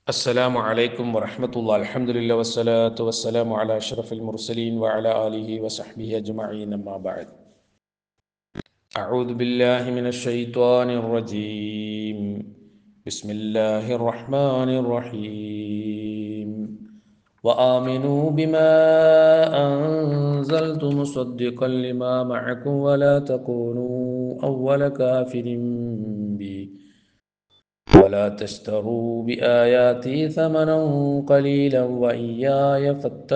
السلام عليكم ورحمة الله الحمد لله والصلاة والسلام على أشرف المرسلين وعلى آله وصحبه أجمعين أما بعد أعوذ بالله من الشيطان الرجيم بسم الله الرحمن الرحيم وآمنوا بما أنزلت مصدقا لما معكم ولا تكونوا أول كافر به ولا تشتروا بآياتي ثمنا قليلا وإياي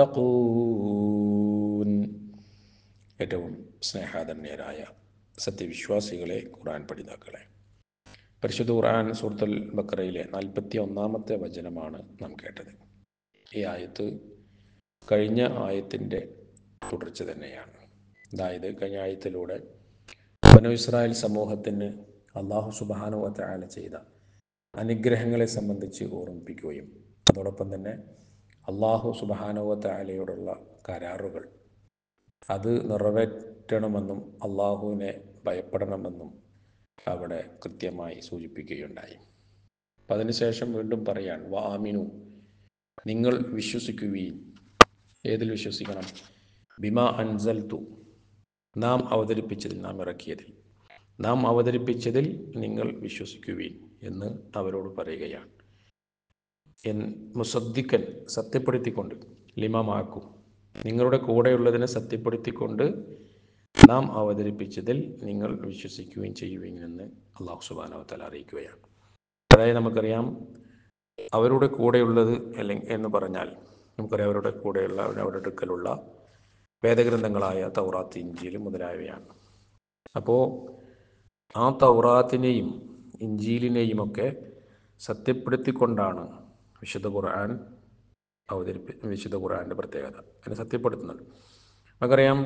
فاتقون ഏറ്റവും സ്നേഹാദരണീയരായ സത്യവിശ്വാസികളെ ഖുർആൻ പഠിതാക്കളെ പരിശുദ്ധ ഖുർആൻ സൂറത്തുൽ ബക്കറയിലെ നാൽപ്പത്തി ഒന്നാമത്തെ വചനമാണ് നാം കേട്ടത് ഈ ആയത്ത് കഴിഞ്ഞ ആയത്തിൻ്റെ തുടർച്ച തന്നെയാണ് അതായത് കഴിഞ്ഞ ആയത്തിലൂടെ ബനു ഇസ്രായേൽ സമൂഹത്തിന് അള്ളാഹു സുബാനുവല ചെയ്ത അനുഗ്രഹങ്ങളെ സംബന്ധിച്ച് ഓർമ്മിപ്പിക്കുകയും അതോടൊപ്പം തന്നെ അള്ളാഹു സുബാനുവലയോടുള്ള കരാറുകൾ അത് നിറവേറ്റണമെന്നും അള്ളാഹുവിനെ ഭയപ്പെടണമെന്നും അവിടെ കൃത്യമായി സൂചിപ്പിക്കുകയുണ്ടായി അപ്പം അതിനുശേഷം വീണ്ടും പറയാൻ വാമിനു നിങ്ങൾ വിശ്വസിക്കുകയും ഏതിൽ വിശ്വസിക്കണം ബിമ അൻസൽത്തു നാം അവതരിപ്പിച്ചതിൽ നാം ഇറക്കിയതിൽ നാം അവതരിപ്പിച്ചതിൽ നിങ്ങൾ വിശ്വസിക്കുവീൻ എന്ന് അവരോട് പറയുകയാണ് എൻ മുസദ്ദിക്കൻ സത്യപ്പെടുത്തിക്കൊണ്ട് ലിമമാക്കും നിങ്ങളുടെ കൂടെയുള്ളതിനെ സത്യപ്പെടുത്തിക്കൊണ്ട് നാം അവതരിപ്പിച്ചതിൽ നിങ്ങൾ വിശ്വസിക്കുകയും ചെയ്യുവീൻ എന്ന് അള്ളാഹു സുബാനവത്തല അറിയിക്കുകയാണ് അതായത് നമുക്കറിയാം അവരുടെ കൂടെയുള്ളത് അല്ലെങ്കിൽ എന്ന് പറഞ്ഞാൽ നമുക്കറിയാം അവരുടെ കൂടെയുള്ള അവരുടെ അടുക്കലുള്ള വേദഗ്രന്ഥങ്ങളായ തൗറാത്ത് ഇഞ്ചിയിൽ മുതലായവയാണ് അപ്പോൾ ആ തൗറാത്തിനെയും ഇഞ്ചീലിനെയും ഒക്കെ സത്യപ്പെടുത്തിക്കൊണ്ടാണ് വിശുദ്ധ ഖുർആൻ അവതരിപ്പി വിശുദ്ധ ഖുർആൻ്റെ പ്രത്യേകത അതിനെ സത്യപ്പെടുത്തുന്നുണ്ട് നമുക്കറിയാം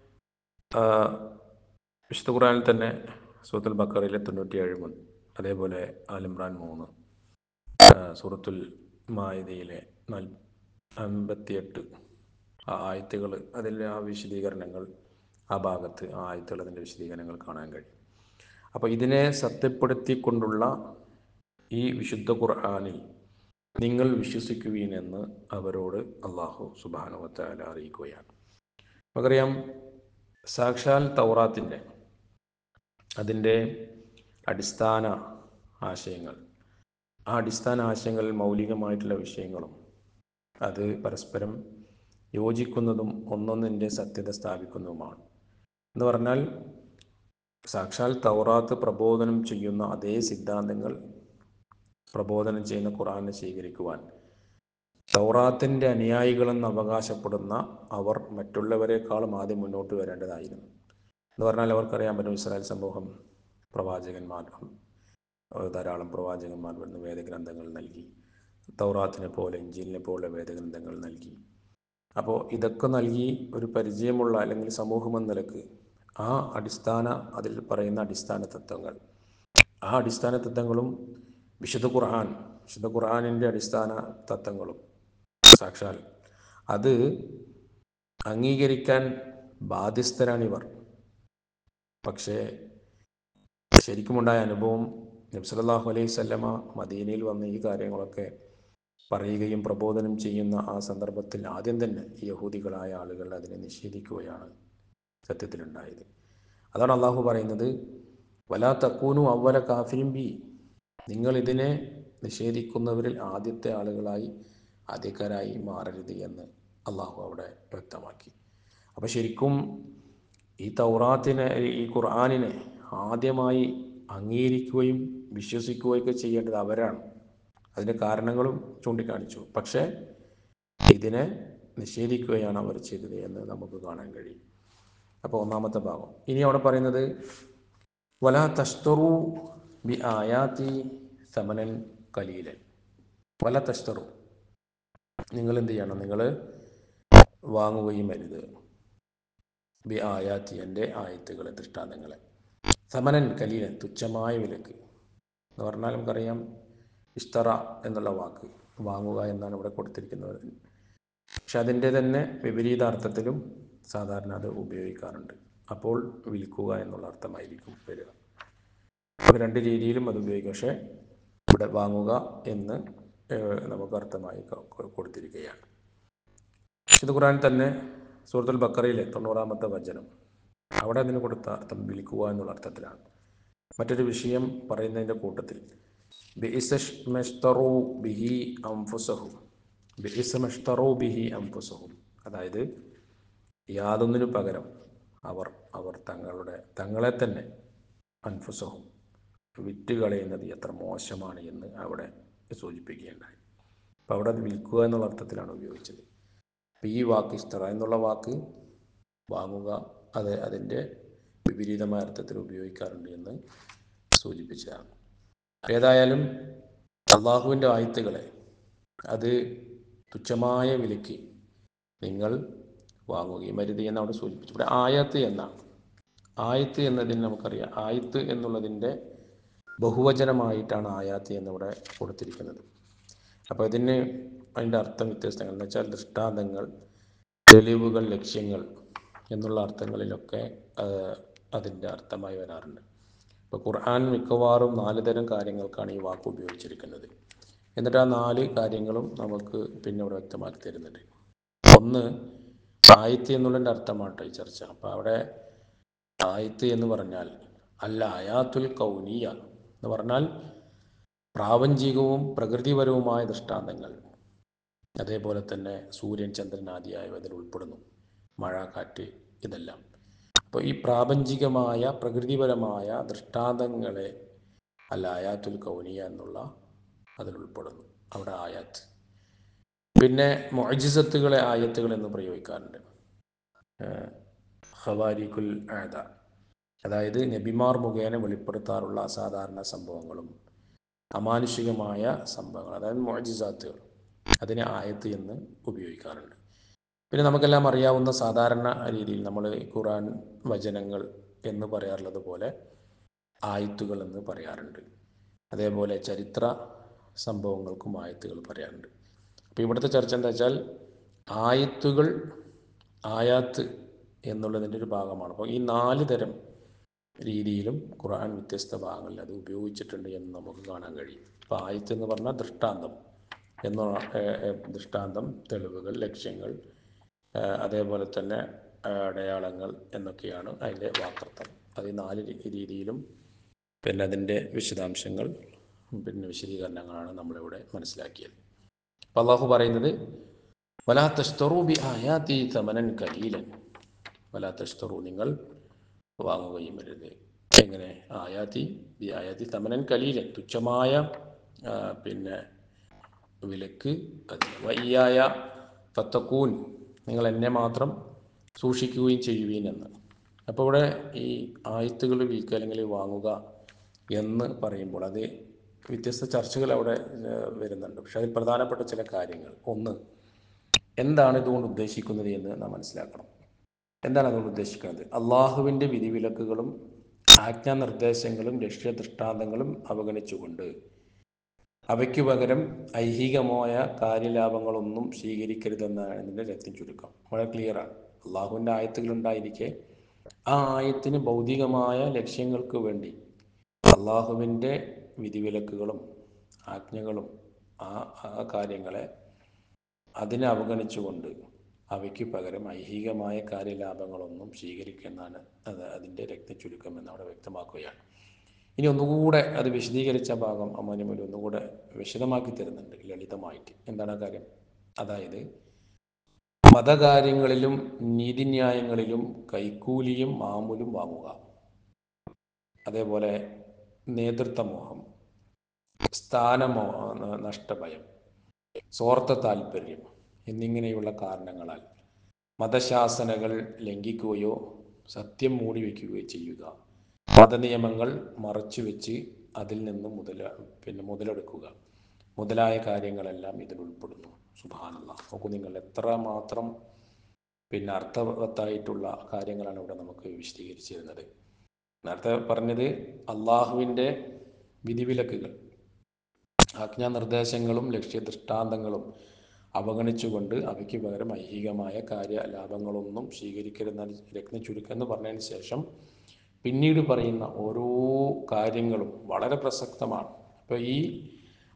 വിശുദ്ധ ഖുർആനിൽ തന്നെ സൂറത്തുൽ ബക്കറയിലെ തൊണ്ണൂറ്റിയേഴ് മുൻ അതേപോലെ ആലിമ്രാൻ മൂന്ന് സൂറത്തുൽ മായതയിലെ നാൽ അമ്പത്തിയെട്ട് ആ ആയത്തുകൾ അതിലെ ആ വിശദീകരണങ്ങൾ ആ ഭാഗത്ത് ആ ആയത്തുകൾ അതിൻ്റെ വിശദീകരണങ്ങൾ കാണാൻ കഴിയും അപ്പോൾ ഇതിനെ സത്യപ്പെടുത്തിക്കൊണ്ടുള്ള ഈ വിശുദ്ധ ഖുർആാനിൽ നിങ്ങൾ വിശ്വസിക്കുവീനെന്ന് അവരോട് അള്ളാഹു സുബാനുവത്താല അറിയിക്കുകയാണ് നമുക്കറിയാം സാക്ഷാൽ തൗറാത്തിൻ്റെ അതിൻ്റെ അടിസ്ഥാന ആശയങ്ങൾ ആ അടിസ്ഥാന ആശയങ്ങളിൽ മൗലികമായിട്ടുള്ള വിഷയങ്ങളും അത് പരസ്പരം യോജിക്കുന്നതും ഒന്നൊന്നിൻ്റെ സത്യത സ്ഥാപിക്കുന്നതുമാണ് എന്ന് പറഞ്ഞാൽ സാക്ഷാൽ തൗറാത്ത് പ്രബോധനം ചെയ്യുന്ന അതേ സിദ്ധാന്തങ്ങൾ പ്രബോധനം ചെയ്യുന്ന ഖുറാനെ സ്വീകരിക്കുവാൻ തൗറാത്തിൻ്റെ അനുയായികളെന്ന് അവകാശപ്പെടുന്ന അവർ മറ്റുള്ളവരെക്കാളും ആദ്യം മുന്നോട്ട് വരേണ്ടതായിരുന്നു എന്ന് പറഞ്ഞാൽ അവർക്കറിയാൻ പറ്റും ഇസ്രായേൽ സമൂഹം പ്രവാചകന്മാർ ധാരാളം പ്രവാചകന്മാർ വരുന്ന വേദഗ്രന്ഥങ്ങൾ നൽകി തൗറാത്തിനെ പോലെ ഇഞ്ചിലിനെ പോലെ വേദഗ്രന്ഥങ്ങൾ നൽകി അപ്പോൾ ഇതൊക്കെ നൽകി ഒരു പരിചയമുള്ള അല്ലെങ്കിൽ സമൂഹം എന്ന നിലക്ക് ആ അടിസ്ഥാന അതിൽ പറയുന്ന അടിസ്ഥാന തത്വങ്ങൾ ആ അടിസ്ഥാന തത്വങ്ങളും വിശുദ്ധ ഖുർആൻ വിശുദ്ധ ഖുർആാനിൻ്റെ അടിസ്ഥാന തത്വങ്ങളും സാക്ഷാൽ അത് അംഗീകരിക്കാൻ ബാധ്യസ്ഥരാണിവർ പക്ഷേ ശരിക്കുമുണ്ടായ അനുഭവം നബ്സലാഹു അലൈഹി സ്വല്ലമ മദീനയിൽ വന്ന ഈ കാര്യങ്ങളൊക്കെ പറയുകയും പ്രബോധനം ചെയ്യുന്ന ആ സന്ദർഭത്തിൽ ആദ്യം തന്നെ യഹൂദികളായ ആളുകൾ അതിനെ നിഷേധിക്കുകയാണ് സത്യത്തിലുണ്ടായത് അതാണ് അള്ളാഹു പറയുന്നത് വലാ തക്കൂനു അവല കാഫിരും ബി നിങ്ങൾ ഇതിനെ നിഷേധിക്കുന്നവരിൽ ആദ്യത്തെ ആളുകളായി ആദ്യക്കാരായി മാറരുത് എന്ന് അള്ളാഹു അവിടെ വ്യക്തമാക്കി അപ്പോൾ ശരിക്കും ഈ തൗറാത്തിനെ ഈ ഖുർആാനിനെ ആദ്യമായി അംഗീകരിക്കുകയും വിശ്വസിക്കുകയൊക്കെ ചെയ്യേണ്ടത് അവരാണ് അതിൻ്റെ കാരണങ്ങളും ചൂണ്ടിക്കാണിച്ചു പക്ഷേ ഇതിനെ നിഷേധിക്കുകയാണ് അവർ ചെയ്തത് എന്ന് നമുക്ക് കാണാൻ കഴിയും അപ്പോൾ ഒന്നാമത്തെ ഭാഗം ഇനി അവിടെ പറയുന്നത് വല തസ്തറു ബി ആയാത്തി സമനൻ കലീലൻ വല തസ്തറു നിങ്ങൾ എന്ത് ചെയ്യണം നിങ്ങൾ വാങ്ങുകയും അരുത് ബി ആയാത്തി എൻ്റെ ആയത്തുകളെ ദൃഷ്ടാന്തങ്ങളെ സമനൻ കലീലൻ തുച്ഛമായ വിലക്ക് എന്ന് പറഞ്ഞാൽ നമുക്കറിയാം ഇസ്തറ എന്നുള്ള വാക്ക് വാങ്ങുക എന്നാണ് ഇവിടെ കൊടുത്തിരിക്കുന്നത് പക്ഷെ അതിൻ്റെ തന്നെ വിപരീതാർത്ഥത്തിലും സാധാരണ അത് ഉപയോഗിക്കാറുണ്ട് അപ്പോൾ വിൽക്കുക എന്നുള്ള അർത്ഥമായിരിക്കും വരിക അപ്പോൾ രണ്ട് രീതിയിലും അത് ഉപയോഗിക്കും പക്ഷേ ഇവിടെ വാങ്ങുക എന്ന് ഏഹ്, നമുക്ക് അർത്ഥമായി ക- കൊ- കൊടുത്തിരിക്കുകയാണ് വിശുദ്ധ ഖുർആൻ തന്നെ സൂറത്തുൽ ബക്കറയിലെ തൊണ്ണൂറാമത്തെ വചനം അവിടെ അതിന് കൊടുത്ത അർത്ഥം വിളിക്കുക എന്നുള്ള അർത്ഥത്തിലാണ് മറ്റൊരു വിഷയം പറയുന്നതിൻ്റെ കൂട്ടത്തിൽ ബിഇസഷ്മഷ്തറൂ ബിഹി അംഫുസഹും ബിഇസമഷ്തറൂ ബിഹി അംഫുസഹും അതായത് യാതൊന്നിനു പകരം അവർ അവർ തങ്ങളുടെ തങ്ങളെ തന്നെ അൻഫുസഹും വിറ്റ് കളയുന്നത് എത്ര മോശമാണ് എന്ന് അവിടെ സൂചിപ്പിക്കുകയുണ്ടായി അപ്പോൾ അവിടെ അത് വിൽക്കുക എന്നുള്ള അർത്ഥത്തിലാണ് ഉപയോഗിച്ചത് അപ്പോൾ ഈ വാക്ക് ഇസ്തറ എന്നുള്ള വാക്ക് വാങ്ങുക അത് അതിൻ്റെ വിപരീതമായ അർത്ഥത്തിൽ ഉപയോഗിക്കാറുണ്ട് എന്ന് സൂചിപ്പിച്ചതാണ് ഏതായാലും അള്ളാഹുവിൻ്റെ ആയത്തുകളെ അത് തുച്ഛമായ വിലയ്ക്ക് നിങ്ങൾ വാങ്ങുകയും അരുത് എന്ന് അവിടെ സൂചിപ്പിച്ചു ഇവിടെ ആയത്ത് എന്നാണ് ആയത്ത് എന്നതിന് നമുക്കറിയാം ആയത്ത് എന്നുള്ളതിൻ്റെ ബഹുവചനമായിട്ടാണ് ആയാത്ത് എന്നിവിടെ കൊടുത്തിരിക്കുന്നത് അപ്പോൾ ഇതിന് അതിൻ്റെ അർത്ഥം വ്യത്യസ്തങ്ങൾ എന്ന് വെച്ചാൽ ദൃഷ്ടാന്തങ്ങൾ തെളിവുകൾ ലക്ഷ്യങ്ങൾ എന്നുള്ള അർത്ഥങ്ങളിലൊക്കെ അതിൻ്റെ അർത്ഥമായി വരാറുണ്ട് ഇപ്പോൾ ഖുർആൻ മിക്കവാറും നാല് തരം കാര്യങ്ങൾക്കാണ് ഈ വാക്ക് ഉപയോഗിച്ചിരിക്കുന്നത് എന്നിട്ട് ആ നാല് കാര്യങ്ങളും നമുക്ക് പിന്നെ ഇവിടെ വ്യക്തമാക്കി തരുന്നുണ്ട് ഒന്ന് ആയത്ത് എന്നുള്ളതിൻ്റെ അർത്ഥമാട്ടോ ഈ ചർച്ച അപ്പോൾ അവിടെ ആയത്ത് എന്ന് പറഞ്ഞാൽ അല്ല അയാത്തുൽ കൗനിയ എന്ന് പറഞ്ഞാൽ പ്രാപഞ്ചികവും പ്രകൃതിപരവുമായ ദൃഷ്ടാന്തങ്ങൾ അതേപോലെ തന്നെ സൂര്യൻ ചന്ദ്രൻ ആദിയായവ അതിൽ ഉൾപ്പെടുന്നു മഴ കാറ്റ് ഇതെല്ലാം അപ്പോൾ ഈ പ്രാപഞ്ചികമായ പ്രകൃതിപരമായ ദൃഷ്ടാന്തങ്ങളെ അല്ല ആയാത്തുൽ കൗനിയ എന്നുള്ള അതിൽ ഉൾപ്പെടുന്നു അവിടെ ആയാത്ത് പിന്നെ മൊജിസത്തുകളെ ആയത്തുകൾ എന്ന് പ്രയോഗിക്കാറുണ്ട് ഹവാരിക്കുൽ ആദ അതായത് നബിമാർ മുഖേന വെളിപ്പെടുത്താറുള്ള അസാധാരണ സംഭവങ്ങളും അമാനുഷികമായ സംഭവങ്ങൾ അതായത് മൊജിസാത്തുകൾ അതിനെ ആയത്ത് എന്ന് ഉപയോഗിക്കാറുണ്ട് പിന്നെ നമുക്കെല്ലാം അറിയാവുന്ന സാധാരണ രീതിയിൽ നമ്മൾ ഖുറാൻ വചനങ്ങൾ എന്ന് പറയാറുള്ളത് പോലെ ആയത്തുകൾ എന്ന് പറയാറുണ്ട് അതേപോലെ ചരിത്ര സംഭവങ്ങൾക്കും ആയത്തുകൾ പറയാറുണ്ട് അപ്പോൾ ഇവിടുത്തെ ചർച്ച എന്താ വെച്ചാൽ ആയത്തുകൾ ആയാത്ത് എന്നുള്ളതിൻ്റെ ഒരു ഭാഗമാണ് അപ്പോൾ ഈ നാല് തരം രീതിയിലും ഖുർആൻ വ്യത്യസ്ത ഭാഗങ്ങളിൽ അത് ഉപയോഗിച്ചിട്ടുണ്ട് എന്ന് നമുക്ക് കാണാൻ കഴിയും അപ്പോൾ ആയത്ത് എന്ന് പറഞ്ഞാൽ ദൃഷ്ടാന്തം എന്നുള്ള ഏഹ്, ഏഹ്, ദൃഷ്ടാന്തം തെളിവുകൾ ലക്ഷ്യങ്ങൾ ഏഹ്, അതേപോലെ തന്നെ ഏഹ്, അടയാളങ്ങൾ എന്നൊക്കെയാണ് അതിൻ്റെ വാക്കർത്ഥം അത് ഈ നാല് രീ- രീതിയിലും പിന്നെ അതിൻ്റെ വിശദാംശങ്ങൾ പിന്നെ വിശദീകരണങ്ങളാണ് നമ്മളിവിടെ മനസ്സിലാക്കിയത് അപ്പോൾ അള്ളാഹു പറയുന്നത് വലാ തഷ്തറു ബി ആയാത്തി തമനൻ കലീലൻ വലാ തഷ്തറു നിങ്ങൾ വാങ്ങുകയും വരുത് എങ്ങനെ ആയാത്തി ബി ആയാത്തി തമനൻ കലീലൻ തുച്ഛമായ ആ, പിന്നെ വിലക്ക് അതിന് വയ്യായ ഫത്തക്കൂൻ നിങ്ങൾ എന്നെ മാത്രം സൂക്ഷിക്കുകയും ചെയ്യുവീൻ എന്ന് അപ്പോൾ ഇവിടെ ഈ ആയത്തുകൾ വിൽക്കുക അല്ലെങ്കിൽ വാങ്ങുക എന്ന് പറയുമ്പോൾ അത് വ്യത്യസ്ത ചർച്ചകൾ അവിടെ ഏഹ്, വരുന്നുണ്ട് പക്ഷെ അതിൽ പ്രധാനപ്പെട്ട ചില കാര്യങ്ങൾ ഒന്ന് എന്താണ് ഇതുകൊണ്ട് ഉദ്ദേശിക്കുന്നത് എന്ന് നാം മനസ്സിലാക്കണം എന്താണ് അതുകൊണ്ട് ഉദ്ദേശിക്കുന്നത് അള്ളാഹുവിൻ്റെ വിധിവിലക്കുകളും ആജ്ഞാനിർദ്ദേശങ്ങളും ലക്ഷ്യദൃഷ്ടാന്തങ്ങളും അവഗണിച്ചുകൊണ്ട് അവയ്ക്കു പകരം ഐഹികമായ കാര്യലാഭങ്ങളൊന്നും സ്വീകരിക്കരുതെന്നാണ് ഇതിൻ്റെ രത്നം ചുരുക്കം വളരെ ക്ലിയറാണ് അള്ളാഹുവിൻ്റെ ആയത്തുകൾ ഉണ്ടായിരിക്കെ ആ ആയത്തിന് ഭൗതികമായ ലക്ഷ്യങ്ങൾക്ക് വേണ്ടി അള്ളാഹുവിൻ്റെ വിധിവിലക്കുകളും ആജ്ഞകളും ആ ആ കാര്യങ്ങളെ അതിനെ അവഗണിച്ചുകൊണ്ട് അവയ്ക്ക് പകരം ഐഹികമായ കാര്യലാഭങ്ങളൊന്നും സ്വീകരിക്കുന്നതാണ് അത് അതിൻ്റെ രക്തചുരുക്കം എന്ന് അവിടെ വ്യക്തമാക്കുകയാണ് ഇനി ഒന്നുകൂടെ അത് വിശദീകരിച്ച ഭാഗം അമ്മാനിമൊഴി ഒന്നുകൂടെ വിശദമാക്കി തരുന്നുണ്ട് ലളിതമായിട്ട് എന്താണ് ആ കാര്യം അതായത് മതകാര്യങ്ങളിലും നീതിന്യായങ്ങളിലും കൈക്കൂലിയും മാമൂലും വാങ്ങുക അതേപോലെ നേതൃത്വമോഹം സ്ഥാനമോ ന- നഷ്ടഭയം സ്വാർത്ഥ താല്പര്യം എന്നിങ്ങനെയുള്ള കാരണങ്ങളാൽ മതശാസനകൾ ലംഘിക്കുകയോ സത്യം മൂടി വയ്ക്കുകയോ ചെയ്യുക മതനിയമങ്ങൾ മറച്ചുവെച്ച് അതിൽ നിന്ന് മുതല പിന്നെ മുതലെടുക്കുക മുതലായ കാര്യങ്ങളെല്ലാം ഇതിൽ ഉൾപ്പെടുന്നു സുബാനുള്ള നോക്കൂ നിങ്ങൾ എത്ര മാത്രം പിന്നെ അർത്ഥവത്തായിട്ടുള്ള കാര്യങ്ങളാണ് ഇവിടെ നമുക്ക് വിശദീകരിച്ചു തരുന്നത് നേരത്തെ പറഞ്ഞത് അള്ളാഹുവിൻ്റെ വിധിവിലക്കുകൾ ആജ്ഞാനിർദ്ദേശങ്ങളും ലക്ഷ്യദൃഷ്ടാന്തങ്ങളും അവഗണിച്ചുകൊണ്ട് അവയ്ക്ക് പകരം ഐഹികമായ കാര്യലാഭങ്ങളൊന്നും സ്വീകരിക്കരുന്ന രത്ന ചുരുക്കം എന്ന് പറഞ്ഞതിന് ശേഷം പിന്നീട് പറയുന്ന ഓരോ കാര്യങ്ങളും വളരെ പ്രസക്തമാണ് അപ്പോൾ ഈ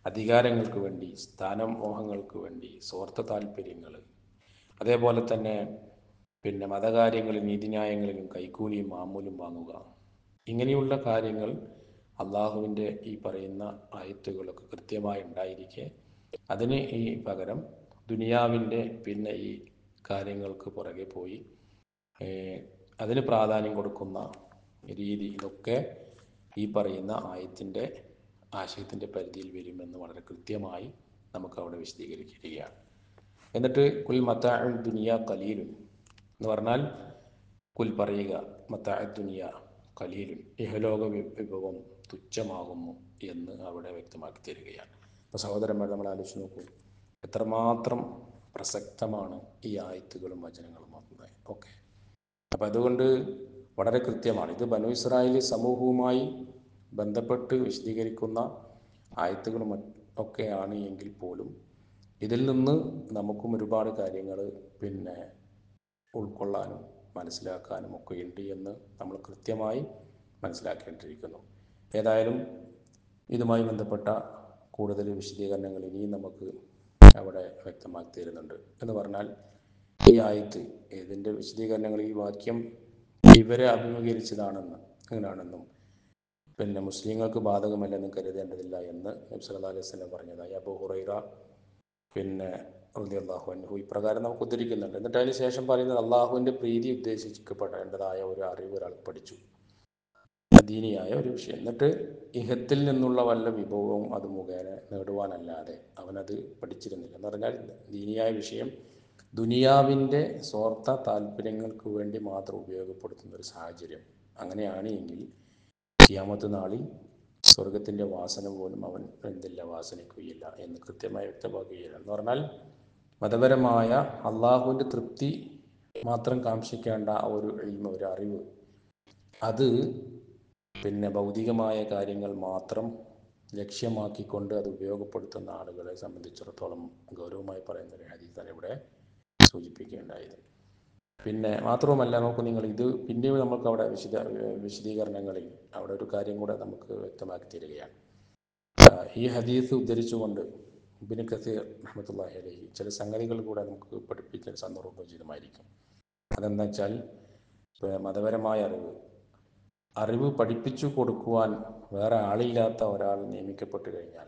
അധികാരങ്ങൾക്ക് വേണ്ടി സ്ഥാനമോഹങ്ങൾക്ക് വേണ്ടി സ്വാർത്ഥ താല്പര്യങ്ങൾ അതേപോലെ തന്നെ പിന്നെ മതകാര്യങ്ങളിൽ നീതിന്യായങ്ങളിലും കൈക്കൂലിയും മാമൂലും വാങ്ങുക ഇങ്ങനെയുള്ള കാര്യങ്ങൾ അള്ളാഹുവിൻ്റെ ഈ പറയുന്ന ആയത്തുകളൊക്കെ കൃത്യമായി ഉണ്ടായിരിക്കെ അതിന് ഈ പകരം ദുനിയാവിൻ്റെ പിന്നെ ഈ കാര്യങ്ങൾക്ക് പുറകെ പോയി ഏഹ്, അതിന് പ്രാധാന്യം കൊടുക്കുന്ന രീതി ഇതൊക്കെ ഈ പറയുന്ന ആയത്തിൻ്റെ ആശയത്തിൻ്റെ പരിധിയിൽ വരുമെന്ന് വളരെ കൃത്യമായി നമുക്ക് അവിടെ വിശദീകരിക്കുകയാണ് എന്നിട്ട് കുൽ മത്താ ദുനിയ കലീലും എന്ന് പറഞ്ഞാൽ കുൽ പറയുക മത്താ ദുനിയ കലീലും ഇഹലോക വി- വിഭവം തുച്ഛമാകുന്നു എന്ന് അവിടെ വ്യക്തമാക്കി തരികയാണ് അപ്പോൾ സഹോദരന്മാർ നമ്മൾ ആലോചിച്ച് നോക്കൂ എത്രമാത്രം പ്രസക്തമാണ് ഈ ആയത്തുകളും വചനങ്ങളും വന്നത് ഓക്കെ അപ്പം അതുകൊണ്ട് വളരെ കൃത്യമാണ് ഇത് ബനു ഇസ്രായേൽ സമൂഹവുമായി ബന്ധപ്പെട്ട് വിശദീകരിക്കുന്ന ആയത്തുകളും മറ്റ് ഒക്കെയാണ് എങ്കിൽ പോലും ഇതിൽ നിന്ന് നമുക്കും ഒരുപാട് കാര്യങ്ങൾ പിന്നെ ഉൾക്കൊള്ളാനും മനസ്സിലാക്കാനും ഒക്കെ ഉണ്ട് എന്ന് നമ്മൾ കൃത്യമായി മനസ്സിലാക്കേണ്ടിയിരിക്കുന്നു ഏതായാലും ഇതുമായി ബന്ധപ്പെട്ട കൂടുതൽ വിശദീകരണങ്ങൾ ഇനിയും നമുക്ക് അവിടെ വ്യക്തമാക്കി തരുന്നുണ്ട് എന്ന് പറഞ്ഞാൽ ഈ ആയത്ത് ഇതിൻ്റെ വിശദീകരണങ്ങൾ ഈ വാക്യം ഇവരെ അഭിമുഖീകരിച്ചതാണെന്ന് അങ്ങനെയാണെന്നും പിന്നെ മുസ്ലിങ്ങൾക്ക് ബാധകമല്ലെന്ന് കരുതേണ്ടതില്ല എന്ന് നബി സല്ലല്ലാഹു അലൈഹി വസല്ലം പറഞ്ഞതായി അബൂ ഹുറൈറ പിന്നെ റളിയല്ലാഹു അൻഹു ഇപ്രകാരം നമുക്ക് ഉദ്ധരിക്കുന്നുണ്ട് എന്നിട്ട് അതിന് ശേഷം പറയുന്നത് അള്ളാഹുവിൻ്റെ പ്രീതി ഉദ്ദേശിക്കപ്പെടേണ്ടതായ ഒരു അറിവ് ഒരാൾ പഠിച്ചു ദീനിയായ ഒരു വിഷയം എന്നിട്ട് ഇഹത്തിൽ നിന്നുള്ള വല്ല വിഭവവും അത് മുഖേന നേടുവാനല്ലാതെ അവനത് പഠിച്ചിരുന്നില്ല എന്ന് പറഞ്ഞാൽ ദീനിയായ വിഷയം ദുനിയാവിൻ്റെ സ്വാർത്ഥ താല്പര്യങ്ങൾക്ക് വേണ്ടി മാത്രം ഉപയോഗപ്പെടുത്തുന്ന ഒരു സാഹചര്യം അങ്ങനെയാണ് എങ്കിൽ കിയാമത്ത് നാളിൽ സ്വർഗത്തിൻ്റെ വാസന പോലും അവൻ എന്തില്ല വാസനിക്കുകയില്ല എന്ന് കൃത്യമായി വ്യക്തമാക്കുകയില്ല എന്ന് പറഞ്ഞാൽ മതപരമായ അള്ളാഹുവിൻ്റെ തൃപ്തി മാത്രം കാംക്ഷിക്കേണ്ട ആ ഒരു ഇൽമ ഒരു അറിവ് അത് പിന്നെ ഭൗതികമായ കാര്യങ്ങൾ മാത്രം ലക്ഷ്യമാക്കിക്കൊണ്ട് അത് ഉപയോഗപ്പെടുത്തുന്ന ആളുകളെ സംബന്ധിച്ചിടത്തോളം ഗൗരവമായി പറയുന്ന ഒരു ഹദീസാണ് ഇവിടെ സൂചിപ്പിക്കേണ്ടായത് പിന്നെ മാത്രവുമല്ല നോക്കൂ നിങ്ങൾ ഇത് പിന്നീട് നമുക്ക് അവിടെ വിശദ വിശദീകരണങ്ങളിൽ അവിടെ ഒരു കാര്യം കൂടെ നമുക്ക് വ്യക്തമാക്കി തരികയാണ് ആ, ഈ ഹദീസ് ഉദ്ധരിച്ചുകൊണ്ട് ഇബിന് കസീർ റഹ്മത്തുള്ളാഹി അലൈഹി ചില സംഗതികൾ കൂടെ നമുക്ക് പഠിപ്പിക്കാൻ സന്ദർഭോചിതമായിരിക്കും അതെന്താ വെച്ചാൽ ഇപ്പൊ മതപരമായ അറിവ് അറിവ് പഠിപ്പിച്ചു കൊടുക്കുവാൻ വേറെ ആളില്ലാത്ത ഒരാൾ നിയമിക്കപ്പെട്ട് കഴിഞ്ഞാൽ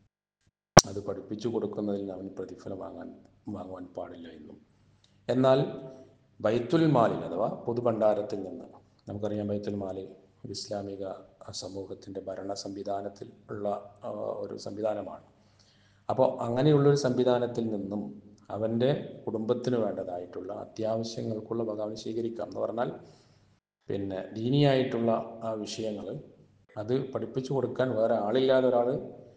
അത് പഠിപ്പിച്ചു കൊടുക്കുന്നതിൽ അവന് പ്രതിഫലം വാങ്ങാൻ വാങ്ങുവാൻ പാടില്ല എന്നും എന്നാൽ ബൈത്തുൽ മാലിൽ അഥവാ പൊതുഭണ്ഡാരത്തിൽ നിന്ന് നമുക്കറിയാം ബൈത്തുൽ മാലിൽ ഒരു ഇസ്ലാമിക സമൂഹത്തിൻ്റെ ഭരണ സംവിധാനത്തിൽ ഉള്ള ആ, ഒരു സംവിധാനമാണ് അപ്പോൾ അങ്ങനെയുള്ളൊരു സംവിധാനത്തിൽ നിന്നും അവൻ്റെ കുടുംബത്തിന് വേണ്ടതായിട്ടുള്ള അത്യാവശ്യങ്ങൾക്കുള്ള വക അവന് സ്വീകരിക്കാം എന്ന് പറഞ്ഞാൽ പിന്നെ ദീനിയായിട്ടുള്ള ആ വിഷയങ്ങൾ അത് പഠിപ്പിച്ചു കൊടുക്കാൻ വേറെ ആളില്ലാതെ ഒരാൾ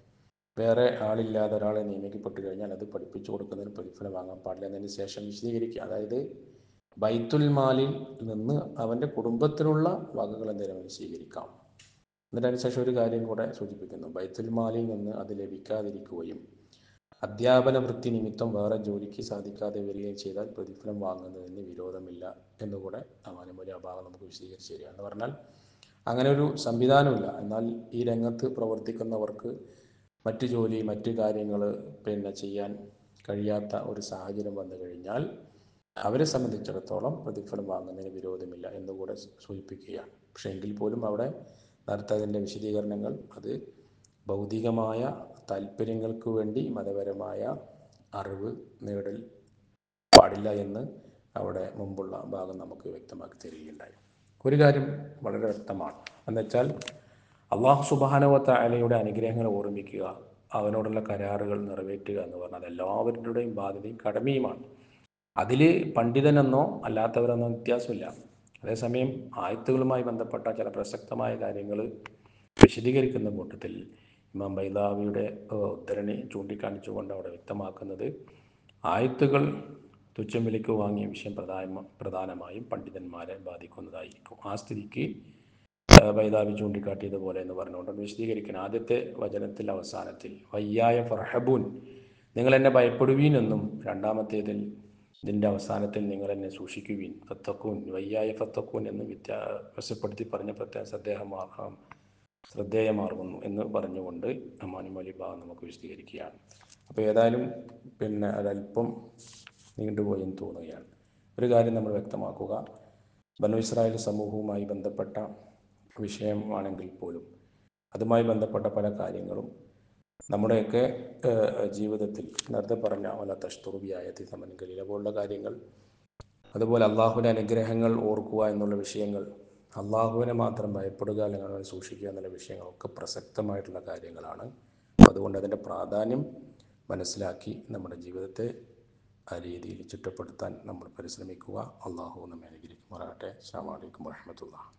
വേറെ ആളില്ലാതെ ഒരാളെ നിയമിക്കപ്പെട്ട് കഴിഞ്ഞാൽ അത് പഠിപ്പിച്ചു കൊടുക്കുന്നതിന് പ്രതിഫലം വാങ്ങാൻ പാടില്ല എന്നതിന് ശേഷം വിശദീകരിക്കുക അതായത് ബൈത്തുൽ മാലിൽ നിന്ന് അവൻ്റെ കുടുംബത്തിനുള്ള വകകൾ എന്തെങ്കിലും അവന് സ്വീകരിക്കാം എന്നിട്ട് അതിന് ശേഷം ഒരു കാര്യം കൂടെ സൂചിപ്പിക്കുന്നു ബൈത്തുൽ മാലിൽ നിന്ന് അത് ലഭിക്കാതിരിക്കുകയും അധ്യാപന വൃത്തി നിമിത്തം വേറെ ജോലിക്ക് സാധിക്കാതെ വരികയും ചെയ്താൽ പ്രതിഫലം വാങ്ങുന്നതിന് വിരോധമില്ല എന്നുകൂടെ അമാനമൂല്യ ആ ഭാഗം നമുക്ക് വിശദീകരിച്ച് തരിക എന്ന് പറഞ്ഞാൽ അങ്ങനെ ഒരു സംവിധാനമില്ല എന്നാൽ ഈ രംഗത്ത് പ്രവർത്തിക്കുന്നവർക്ക് മറ്റു ജോലി മറ്റു കാര്യങ്ങൾ പിന്നെ ചെയ്യാൻ കഴിയാത്ത ഒരു സാഹചര്യം വന്നു കഴിഞ്ഞാൽ അവരെ സംബന്ധിച്ചിടത്തോളം പ്രതിഫലം വാങ്ങുന്നതിന് വിരോധമില്ല എന്നുകൂടെ സൂചിപ്പിക്കുകയാണ് പക്ഷേ എങ്കിൽ പോലും അവിടെ നേരത്തെ അതിൻ്റെ വിശദീകരണങ്ങൾ അത് ഭൗതികമായ താല്പര്യങ്ങൾക്ക് വേണ്ടി മതപരമായ അറിവ് നേടൽ പാടില്ല എന്ന് അവിടെ മുമ്പുള്ള ഭാഗം നമുക്ക് വ്യക്തമാക്കി തരികയുണ്ടായി ഒരു കാര്യം വളരെ വ്യക്തമാണ് എന്നുവെച്ചാൽ അള്ളാഹു സുബാനവത്ത അലയുടെ അനുഗ്രഹങ്ങൾ ഓർമ്മിക്കുക അവനോടുള്ള കരാറുകൾ നിറവേറ്റുക എന്ന് പറഞ്ഞാൽ എല്ലാവരുടെയും ബാധ്യതയും കടമയുമാണ് അതിൽ പണ്ഡിതനെന്നോ അല്ലാത്തവരെന്നോ വ്യത്യാസമില്ല അതേസമയം ആയത്തുകളുമായി ബന്ധപ്പെട്ട ചില പ്രസക്തമായ കാര്യങ്ങൾ വിശദീകരിക്കുന്ന കൂട്ടത്തിൽ ഇമാം ബൈദാവിയുടെ ഏഹ്, ഉദ്ധരണി ചൂണ്ടിക്കാണിച്ചുകൊണ്ട് അവിടെ വ്യക്തമാക്കുന്നത് ആയത്തുകൾ തുച്ഛം വിലയ്ക്ക് വാങ്ങിയ വിഷയം പ്രധാന പ്രധാനമായും പണ്ഡിതന്മാരെ ബാധിക്കുന്നതായിരിക്കും ആ സ്ഥിതിക്ക് ഏഹ്, ബൈദാവി ചൂണ്ടിക്കാട്ടിയതുപോലെ എന്ന് പറഞ്ഞുകൊണ്ട് വിശദീകരിക്കണം ആദ്യത്തെ വചനത്തിൽ അവസാനത്തിൽ വയ്യായ ഫർഹബൂൻ നിങ്ങൾ എന്നെ ഭയപ്പെടുവീൻ എന്നും രണ്ടാമത്തേതിൽ ഇതിൻ്റെ അവസാനത്തിൽ നിങ്ങൾ എന്നെ സൂക്ഷിക്കുവീൻ ഫത്തക്കൂൻ വയ്യായ ഫത്തക്കൂൻ എന്ന് വ്യത്യാസപ്പെടുത്തി പറഞ്ഞ പ്രത്യേക അദ്ദേഹം ശ്രദ്ധേയമാർന്നു എന്ന് പറഞ്ഞുകൊണ്ട് അമാനുമലി ഭാഗം നമുക്ക് വിശദീകരിക്കുകയാണ് അപ്പോൾ ഏതായാലും പിന്നെ ഒരല്പം നീണ്ടുപോയെന്ന് തോന്നുകയാണ് ഒരു കാര്യം നമ്മൾ വ്യക്തമാക്കുക ബനു ഇസ്രായേൽ സമൂഹവുമായി ബന്ധപ്പെട്ട വിഷയമാണെങ്കിൽ പോലും അതുമായി ബന്ധപ്പെട്ട പല കാര്യങ്ങളും നമ്മുടെയൊക്കെ ഏഹ്, ജീവിതത്തിൽ നേരത്തെ പറഞ്ഞ വല തഷ്തുറുബിയായത്തി സമൻകലില പോലുള്ള കാര്യങ്ങൾ അതുപോലെ അള്ളാഹുവിൻ്റെ അനുഗ്രഹങ്ങൾ ഓർക്കുക എന്നുള്ള വിഷയങ്ങൾ അള്ളാഹുവിനെ മാത്രം ഭയപ്പെടുക അല്ലെങ്കിൽ അവനെ സൂക്ഷിക്കുക എന്നുള്ള വിഷയങ്ങളൊക്കെ പ്രസക്തമായിട്ടുള്ള കാര്യങ്ങളാണ് അതുകൊണ്ട് അതിൻ്റെ പ്രാധാന്യം മനസ്സിലാക്കി നമ്മുടെ ജീവിതത്തെ ആ രീതിയിൽ ചിട്ടപ്പെടുത്താൻ നമ്മൾ പരിശ്രമിക്കുക അള്ളാഹു നമ്മെ അനുഗ്രഹിക്കുമാറാകട്ടെ അസ്സാം വലൈക്കും വാഹമത്തുള്ള